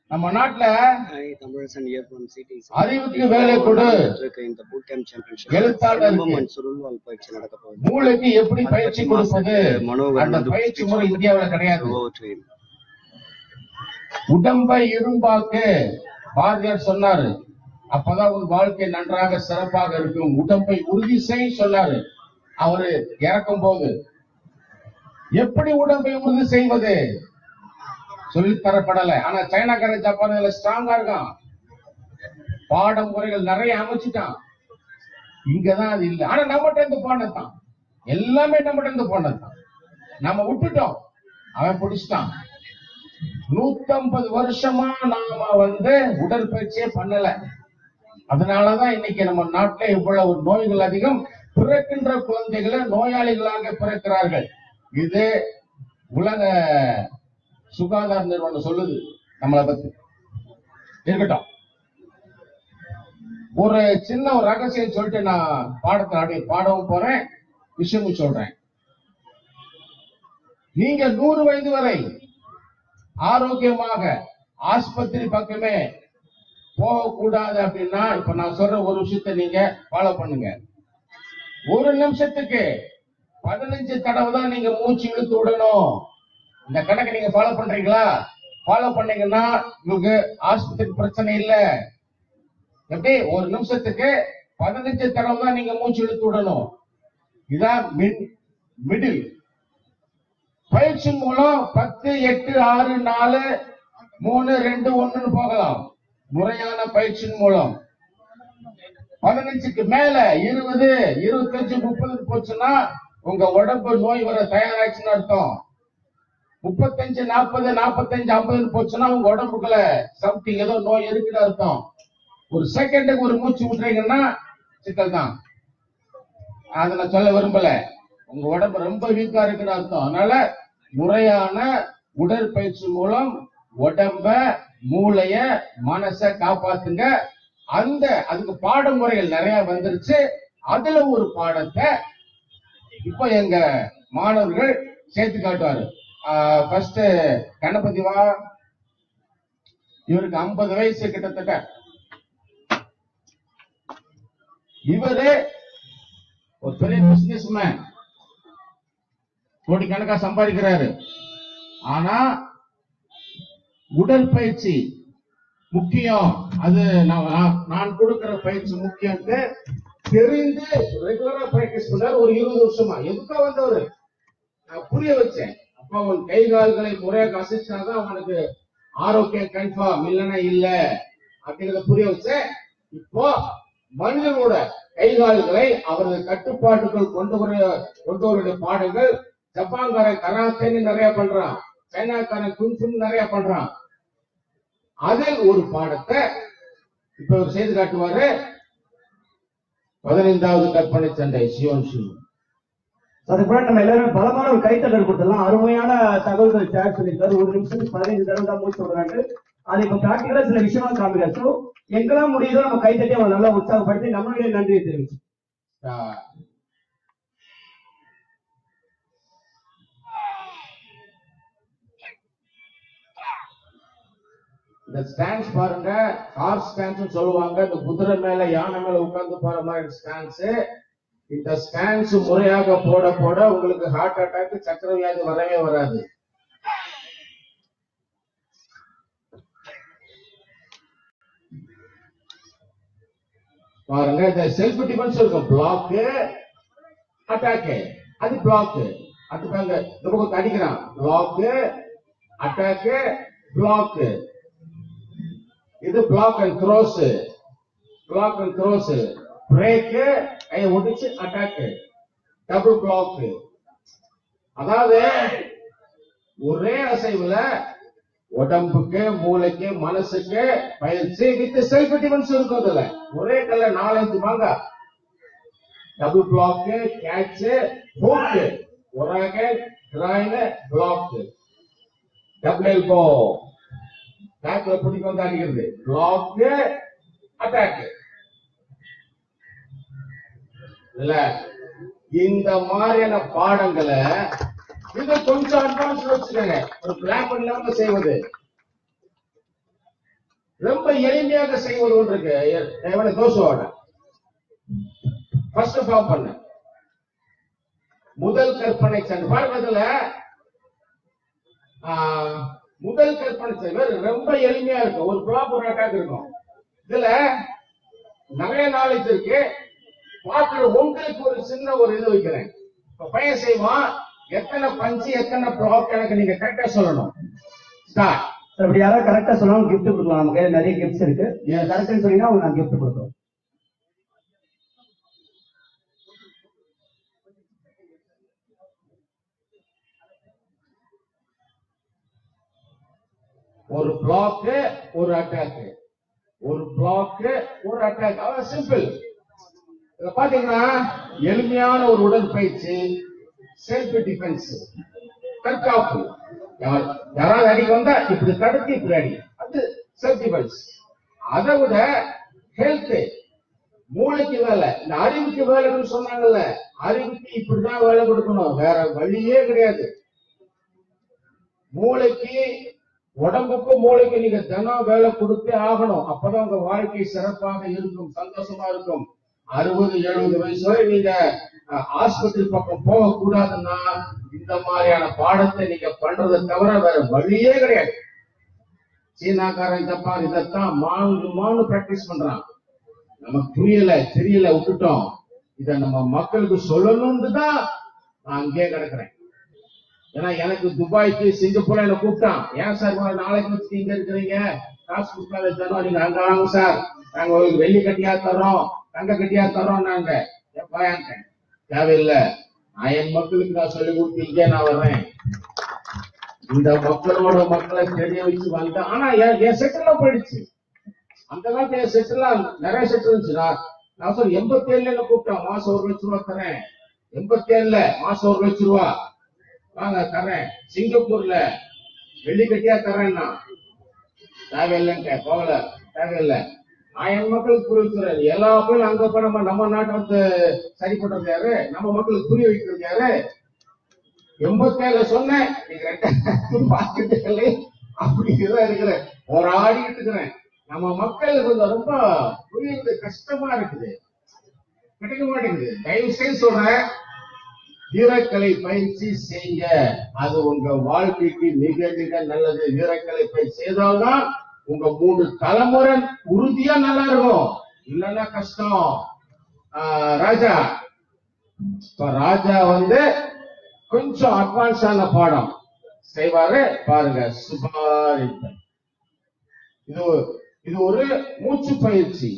நம்ம நாட்டுல Hi, Tamilarasan year from cities. அறிவுக்கு வேலை கொடு இருக்க இந்த boot camp championship எழுத்தாளருக்கு சிலம்பம் சுருள்வாள் பயிற்சி நடக்க போகுது மூளைக்கு எப்படி பயிற்சி கொடுப்பது மனோகரன் அந்த வந்து பயிற்சி முறை இந்தியாவுல கிடையாது Over to him. உடம்பை இரும்பாக்கு பாரதியார் சொன்னாரு அப்பதான் உன் வாழ்க்கை நன்றாக சிறப்பாக இருக்கும் உடம்பை உறுதி செய் சொன்னாரு அவரு இறக்கும் போது எப்படி உடம்பை உறுதி செய்வது சொல்லித் தரப்படல ஆனா சைனாக்காரன் ஜப்பான் இதுல ஸ்ட்ராங்கா இருக்கான் பாட முறைகள் நிறைய அமைச்சிட்டான் இங்கதான் அது இல்ல ஆனா நம்மகிட்ட இருந்து போனதுதான் எல்லாமே நம்மகிட்ட இருந்து போனதுதான் நம்ம விட்டுட்டோம் அவன் பிடிச்சிட்டான் நூத்தம்பது வருஷமா நாம வந்து உடற்பயிற்சியே பண்ணல அதனாலதான் இன்னைக்கு நம்ம நாட்டுல இவ்வளவு நோய்கள் அதிகம் பிறக்கின்ற குழந்தைகளை நோயாளிகளாக பிறக்கிறார்கள் இது உலக சுகாதார நிறுவனம் சொல்லுது நம்மளை பத்தி இருக்கட்டும் ஒரு சின்ன ஒரு ரகசியம் சொல்லிட்டு நான் பாடத்தை அப்படியே பாடவும் போறேன் விஷயமும் சொல்றேன் நீங்க நூறு வயது வரை ஆரோக்கியமாக ஆஸ்பத்திரி பக்கமே போகக்கூடாது அப்படின்னா இப்ப நான் சொல்ற ஒரு விஷயத்தை நீங்க ஃபாலோ பண்ணுங்க ஒரு நிமிஷத்துக்கு பதினஞ்சு தடவை தான் நீங்க மூச்சு இழுத்து விடணும் இந்த கணக்கை நீங்க ஃபாலோ பண்றீங்களா ஃபாலோ பண்ணீங்கன்னா உங்களுக்கு ஆஸ்பத்திரி பிரச்சனை இல்ல எப்படி ஒரு நிமிஷத்துக்கு பதினஞ்சு தடவை தான் நீங்க மூச்சு இழுத்து விடணும் இதான் மிடில் பயிற்சி மூலம் பத்து எட்டு ஆறு நாலு மூணு ரெண்டு ஒண்ணுன்னு போகலாம் முறையான பயிற்சியின் மூலம் பதினஞ்சுக்கு மேல இருபது இருபத்தஞ்சு முப்பது போச்சுன்னா உங்க உடம்பு நோய் வர தயாராச்சுன்னு அர்த்தம் முப்பத்தஞ்சு நாற்பது நாற்பத்தஞ்சு ஐம்பதுன்னு போச்சுன்னா உங்க உடம்புக்குள்ள சம்திங் ஏதோ நோய் இருக்குன்னு அர்த்தம் ஒரு செகண்டுக்கு ஒரு மூச்சு விட்டுறீங்கன்னா சிக்கல் தான் அதை நான் சொல்ல விரும்பல உங்க உடம்பு ரொம்ப வீக்கா இருக்குன்னு அர்த்தம் அதனால முறையான உடற்பயிற்சி மூலம் உடம்ப மூளைய மனச காப்பாத்துங்க அந்த அதுக்கு பாடமுறைகள் நிறைய வந்துருச்சு அதுல ஒரு பாடத்தை இப்ப எங்க மாணவர்கள் சேர்த்து காட்டுவாரு ஃபர்ஸ்ட் கணபதி வா இவருக்கு 50 வயசு கிட்டத்தட்ட இவரு ஒரு பெரிய பிசினஸ் மேன் கோடிக்கணக்கா சம்பாதிக்கிறாரு ஆனா உடற்பயிற்சி முக்கியம் அது நான் நான்- நான் கொடுக்கிற பயிற்சி முக்கியம் தெரிந்து ரெகுலரா பிராக்டிஸ் பண்றாரு ஒரு இருபது வருஷமா எதுக்கா வந்தவரு நான் புரிய வச்சேன் அப்ப அவன் கை கால்களை முறையாக அசைச்சாதான் அவனுக்கு ஆரோக்கியம் கன்ஃபார்ம் இல்லைன்னா இல்ல அப்படிங்கறத புரிய வச்சேன் இப்போ மனிதனோட கை கால்களை அவரது கட்டுப்பாட்டுக்குள் கொண்டு வர கொண்டு வர பாடங்கள் ஜப்பான்காரன் கராத்தேன்னு நிறைய பண்றான் சைனாக்காரன் குன்ஃபுன்னு நிறைய பண்றான் அதில் ஒரு பாடத்தை இப்ப அவர் செய்து காட்டுவாரு பதினைந்தாவது கற்பனை சண்டை சியோன் சிவன் அதுக்கு முன்னாடி நம்ம எல்லாரும் பலமான ஒரு கைத்தட்டல் கொடுத்துடலாம் அருமையான தகவல்கள் ஷேர் பண்ணிருக்காரு ஒரு நிமிஷத்துக்கு பதினைந்து தடவை தான் மூச்சு விடுறாங்க அது இப்ப பிராக்டிகலா சில விஷயமா காமிக்கிறார் ஸோ எங்கெல்லாம் முடியுதோ நம்ம கைத்தட்டி அவங்களை நல்லா உற்சாகப்படுத்தி நம்மளுடைய நன்றியை தெரிவிச்சு ஆஹ் இந்த ஸ்டாண்ட்ஸ் பாருங்க ஹார்ஸ் ஸ்டாண்ட்ஸ் சொல்லுவாங்க இந்த குதிரை மேல யானை மேல உட்கார்ந்து போற மாதிரி ஸ்டாண்ட்ஸ் இந்த ஸ்டாண்ட்ஸ் முறையாக போட போட உங்களுக்கு ஹார்ட் அட்டாக் சக்கர வியாதி வரவே வராது பாருங்க இந்த செல்ஃப் டிஃபென்ஸ் இருக்கும் பிளாக் அட்டாக் அது பிளாக் அது பாருங்க இந்த பக்கம் அடிக்கிறான் பிளாக் அட்டாக் பிளாக் இது block and cross block and cross break கையை ஒடிச்சு அட்டாக் டபுள் பிளாக் அதாவது ஒரே அசைவுல உடம்புக்கு மூளைக்கு மனசுக்கு பயிற்சி வித் செல்ஃப் டிஃபென்ஸ் இருக்கும் அதுல ஒரே கல்ல நாலஞ்சு வாங்க டபுள் பிளாக் கேட்ச் ஹூக் ஒராக கிராயின் பிளாக் டபுள் எல்போ பேக்ல பிடிக்க வந்து அடிக்கிறது பிளாக் அட்டாக் இல்ல இந்த மாதிரியான பாடங்களை இது கொஞ்சம் அட்வான்ஸ் வச்சுக்கோங்க ஒரு பிளான் இல்லாம செய்வது ரொம்ப எளிமையாக செய்வது ஒன்று இருக்கு எவனை தோசுவாட ஃபர்ஸ்ட் ஃபார்ம் பண்ண முதல் கற்பனை சென்று பாருங்க இதுல ஆ, முதல் கற்பனை சென்று ரொம்ப எளிமையா இருக்கும் ஒரு பிளாப் ஒரு அட்டாக் இருக்கும் இதுல நிறைய நாலேஜ் இருக்கு பார்க்கிற உங்களுக்கு ஒரு சின்ன ஒரு இது வைக்கிறேன் இப்ப பையன் செய்வான் எத்தனை பஞ்சு எத்தனை பிளாக் எனக்கு நீங்க கரெக்டா சொல்லணும் ஸ்டார்ட் சார் அப்படி யாராவது கரெக்டா சொன்னாலும் gift கொடுக்கலாம் நம்ம கையில நிறைய கிஃப்ட்ஸ் இருக்கு Yes. கரெக்ட்னு சொன்னீங்கன்னா அவங்க நான் gift கொடுக்குறோம் ஒரு பிளாக் ஒரு அட்டாக் ஒரு பிளாக் ஒரு அட்டாக் அவ்வளவு சிம்பிள் இத பாத்தீங்கன்னா எளிமையான ஒரு உடற்பயிற்சி செல்ஃப் டிஃபென்ஸ் தற்காப்பு யார்- யாராவது அடிக்க வந்தா இப்படி தடுத்து இப்படி அடி அது செல்ஃப் டிஃபென்ஸ் அதை விட ஹெல்த் மூளைக்கு வேலை இந்த அறிவுக்கு வேலைன்னு சொன்னாங்கல்ல அறிவுக்கு இப்படிதான் வேலை கொடுக்கணும் வேற வழியே கிடையாது மூளைக்கு உடம்புக்கு மூளைக்கு நீங்க தினம் வேலை கொடுத்தே ஆகணும் அப்பதான் உங்க வாழ்க்கை சிறப்பாக இருக்கும் சந்தோஷமா இருக்கும் அறுபது எழுபது வயசு வரை நீங்க அஹ், ஆஸ்பத்திரி பக்கம் போக கூடாதுன்னா இந்த மாதிரியான பாடத்தை நீங்க பண்றதை தவிர வேற வழியே கிடையாது சீனாக்காரன் ஜப்பான் இதைத்தான் மானு மானு பிராக்டிஸ் பண்றான் நமக்கு புரியல தெரியல விட்டுட்டோம் இத நம்ம மக்களுக்கு சொல்லணும்னு தான் நான் அங்கேயே கிடக்குறேன் ஏன்னா எனக்கு துபாய்க்கு சிங்கப்பூர் என்ன கூப்பிட்டான் ஏன் சார் இவ்வளவு நாளைக்கு வச்சு இங்க இருக்கிறீங்க காசு கொடுக்காத தரோம் நீங்க அங்க வாங்க சார் நாங்க உங்களுக்கு வெள்ளி கட்டியா தரோம் தங்க கட்டியா தரோம் நாங்க பயன்ட்டேன் தேவையில்லை நான் என் மக்களுக்கு நான் சொல்லி கொடுத்து இங்கே நான் வர்றேன் இந்த மக்களோட மக்களை தெரிய வச்சு வந்தேன் ஆனா என் என் செட்டெல்லாம் போயிடுச்சு அந்த காலத்துல என் செட்டெல்லாம் நிறைய செட் இருந்துச்சு நான் நான் சொல்ல எண்பத்தி ஏழுல என்ன கூப்பிட்டான் மாசம் ஒரு லட்சம் ரூபா தரேன் எண்பத்தி ஏழுல மாசம் ஒரு லட்சம் ரூபா வாங்க தரேன் சிங்கப்பூர்ல வெள்ளி கட்டியா தரேன்னா தேவையில்லைன்ட்டு போகல தேவையில்லை நான் என் மக்களுக்கு புரிய வைக்கிறேன் எல்லா மக்களும் அங்க போய் நம்ம நம்ம நாட்டை வந்து சரி பண்றது யாரு நம்ம மக்களுக்கு புரிய வைக்கிறது யாரு எண்பத்தேழுல சொன்னேன் நீங்க ரெண்டாயிரத்தி பார்த்துட்டு அப்படிதான் இருக்கிறேன் போராடிட்டு இருக்கிறேன் நம்ம மக்களுக்கு வந்து ரொம்ப புரியுறது கஷ்டமா இருக்குது கிடைக்க மாட்டேங்குது தயவு செய்து சொல்றேன் வீரக்கலை பயிற்சி செய்ய அது உங்க வாழ்க்கைக்கு மிக மிக நல்லது வீரக்கலை பயிற்சி செய்தால்தான் உங்க மூணு தலைமுறை உறுதியா நல்லா இருக்கும் இல்லைன்னா கஷ்டம் ஆஹ் ராஜா இப்ப ராஜா வந்து கொஞ்சம் அட்வான்ஸான பாடம் செய்வாரு பாருங்க சுபாரிப்பன் இது ஒரு- இது ஒரு மூச்சு பயிற்சி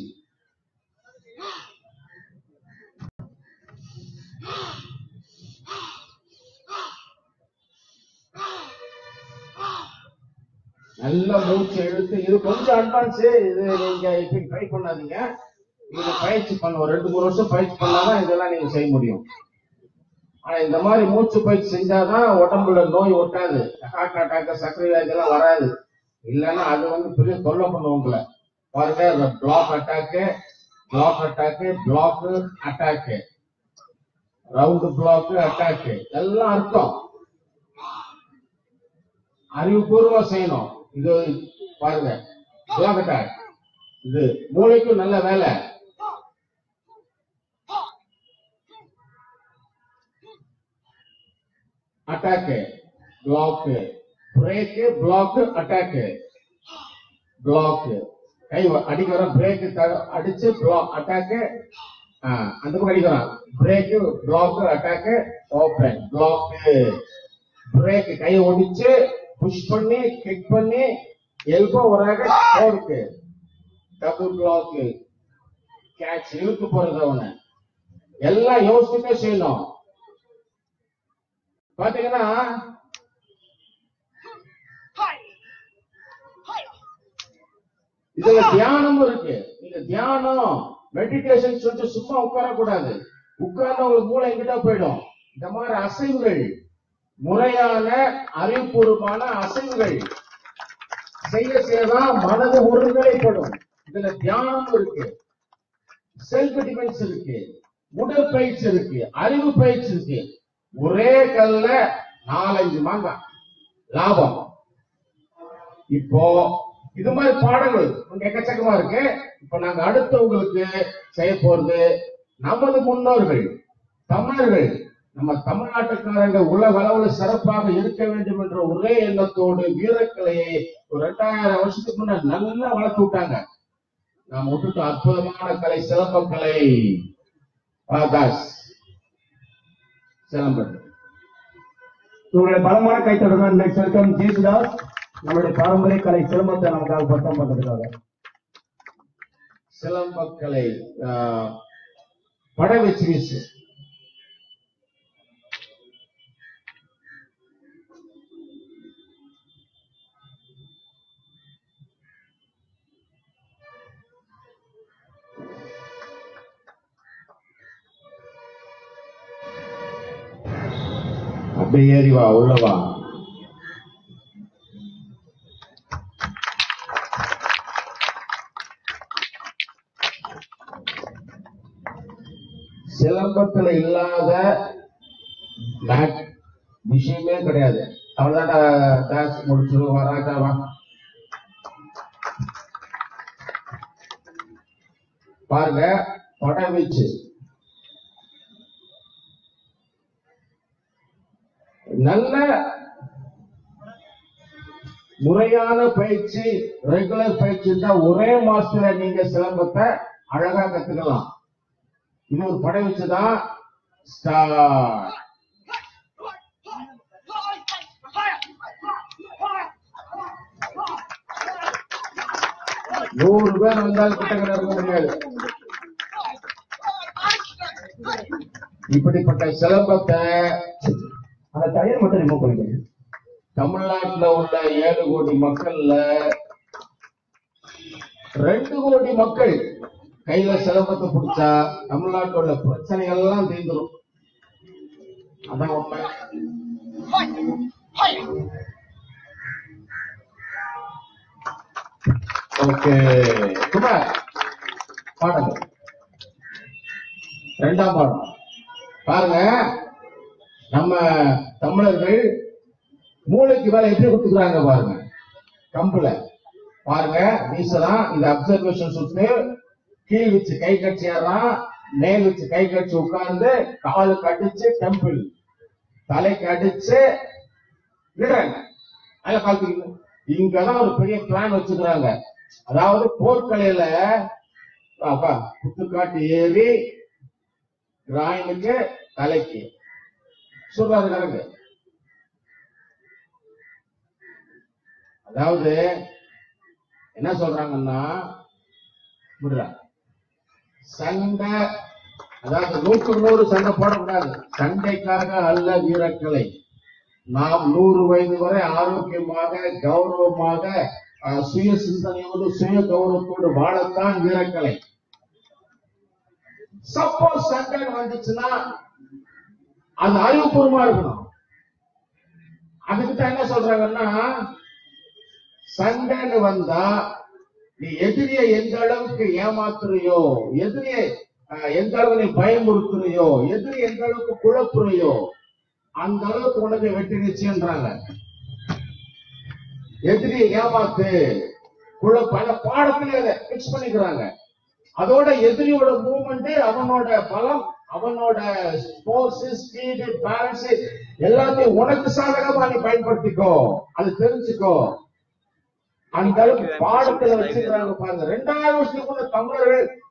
நல்ல மூச்சு எடுத்து இது கொஞ்சம் அட்வான்ஸ் இது நீங்க இப்ப ட்ரை பண்ணாதீங்க இது பயிற்சி பண்ண ஒரு ரெண்டு மூணு வருஷம் பயிற்சி பண்ணாதான் இதெல்லாம் நீங்க செய்ய முடியும் ஆனா இந்த மாதிரி மூச்சு பயிற்சி செஞ்சாதான் உடம்புல நோய் ஒட்டாது ஹார்ட் அட்டாக் சர்க்கரை வியாதி எல்லாம் வராது இல்லைன்னா அது வந்து பெரிய தொல்லை பண்ணும் உங்களை பாருங்க block attack block attack block attack round block attack எல்லாம் அர்த்தம் அறிவுபூர்வமா செய்யணும் இது பாருங்க பிளாக் அட்டாக் இது மூளைக்கும் நல்ல வேலை attack block break block attack block கை வ- அடிக்க வர பிரேக் அடிச்சு பிளாக் அட்டாக்கு அந்த பக்கம் அடிக்கிறான் break block attack open block break கையை ஒடிச்சு புஷ் பண்ணி கிக் பண்ணி எல்போ வராக ஃபோர்க்கு டபுள் பிளாக் கேட்ச் இழுத்து போறது அவனை எல்லாம் யோசிச்சுட்டே செய்யணும் பாத்தீங்கன்னா இதுல தியானமும் இருக்கு நீங்க தியானம் மெடிடேஷன் சொல்லிட்டு சும்மா உட்கார கூடாது உட்கார்ந்து உங்களுக்கு மூளை எங்கிட்ட போயிடும் இந்த மாதிரி அசைவுகள் முறையான அறிவுபூர்வமான அசைவுகள் செய்ய செய்யதான் மனது ஒருநிலைப்படும் இதுல தியானம் இருக்கு செல்ஃப் டிஃபென்ஸ் இருக்கு உடற்பயிற்சி இருக்கு அறிவு பயிற்சி இருக்கு ஒரே கல்ல நாலஞ்சு மாங்காய் லாபம் இப்போ இது மாதிரி பாடங்கள் கொஞ்சம் எக்கச்சக்கமா இருக்கு இப்ப நாங்க அடுத்தவங்களுக்கு செய்ய போறது நமது முன்னோர்கள் தமிழர்கள் நம்ம தமிழ்நாட்டுக்காரங்க உலக அளவுல சிறப்பாக இருக்க வேண்டும் என்ற ஒரே எண்ணத்தோடு வீரக்கலையை ஒரு ரெண்டாயிரம் வருஷத்துக்கு முன்னாடி நல்லா வளர்த்து விட்டாங்க நாம் விட்டுட்டு அற்புதமான கலை சிலம்பக்கலை தாஸ் சிலம்பன் உங்களுடைய பலமான கைத்தொடர் நெக்ஸ்ட் வெல்கம் ஜேசுதாஸ் நம்மளுடைய பாரம்பரிய கலை சிலம்பத்தை நமக்காக பட்டம் பண்றதுக்காக சிலம்பக்கலை ஆஹ், படை வச்சு வீசு அப்படியே ஏறி வா உள்ள வா சிலம்பத்துல இல்லாத மேட் விஷயமே கிடையாது அவ்வளவுதான் டான்ஸ் முடிச்சிருவோம் வராக்கா வா பாருங்க படம் வீச்சு நல்ல முறையான பயிற்சி ரெகுலர் பயிற்சி தான் ஒரே மாசத்துல நீங்க சிலம்பத்தை அழகா கத்துக்கலாம் இது ஒரு படை வச்சுதான் ஸ்டார்ட் நூறு பேர் வந்தாலும் கிட்டக்க இருக்க முடியாது இப்படிப்பட்ட சிலம்பத்தை அந்த டயர் மட்டும் ரிமூவ் பண்ணிக்கோங்க தமிழ்நாட்டுல உள்ள ஏழு கோடி மக்கள்ல ரெண்டு கோடி மக்கள் கையில சிலம்பத்தை பிடிச்சா தமிழ்நாட்டுல உள்ள பிரச்சனைகள் எல்லாம் தீர்ந்துரும் அதான் உண்மை ஓகே குமார் பாடுங்க ரெண்டாம் பாடம் பாருங்க நம்ம தமிழர்கள் மூளைக்கு மேல எப்படி கொடுத்துக்கிறாங்க பாருங்க கம்புல பாருங்க வீசலாம் இந்த அப்சர்வேஷன் சுட்டு கீழ் வச்சு கை கட்சி ஏறான் மேல் வச்சு கை கட்சி உட்கார்ந்து காலுக்கு அடிச்சு டெம்பிள் தலைக்கு அடிச்சு விடுறாங்க அதில் கால்த்துக்கணும் இங்கதான் ஒரு பெரிய பிளான் வச்சுக்கிறாங்க அதாவது போர்க்கலையில பாப்பா குத்துக்காட்டு ஏறி ராயனுக்கு தலைக்கு சொல்றாரு கணக்கு அதாவது என்ன சொல்றாங்கன்னா விடுறா சண்டை அதாவது நூற்றுக்கு நூறு சண்டை போடக்கூடாது சண்டைக்காக அல்ல வீரக்கலை நாம் நூறு வயது வரை ஆரோக்கியமாக கௌரவமாக அஹ், சுய சிந்தனையோடு சுய கௌரவத்தோடு வாழத்தான் வீரக்கலை சப்போஸ் சண்டை வந்துச்சுன்னா அந்த அறிவுபூர்வமா இருக்கணும் அதுக்கு தான் என்ன சொல்றாங்கன்னா சண்டைன்னு வந்தா நீ எதிரியை எந்த அளவுக்கு ஏமாத்துறியோ எதிரியை அஹ், எந்த அளவு நீ பயமுறுத்துறியோ எதிரி எந்த அளவுக்கு குழப்புறியோ அந்த அளவுக்கு உனக்கு வெற்றி நிச்சயம்ன்றாங்க எதிரியை ஏமாத்து குழப்ப அந்த பாடத்திலே அதை பிக்ஸ் பண்ணிக்கிறாங்க அதோட எதிரியோட மூவ்மெண்ட் அவனோட பலம் அவனோட ஸ்போர்ட்ஸ் ஸ்பீடு பேலன்ஸ் எல்லாத்தையும் உனக்கு சாதகமா நீ பயன்படுத்திக்கோ அது தெரிஞ்சுக்கோ அந்த அளவுக்கு பாடத்துல வச்சுக்கிறாங்க பாருங்க ரெண்டாயிரம் வருஷத்துக்கு முன்ன தமிழர்கள்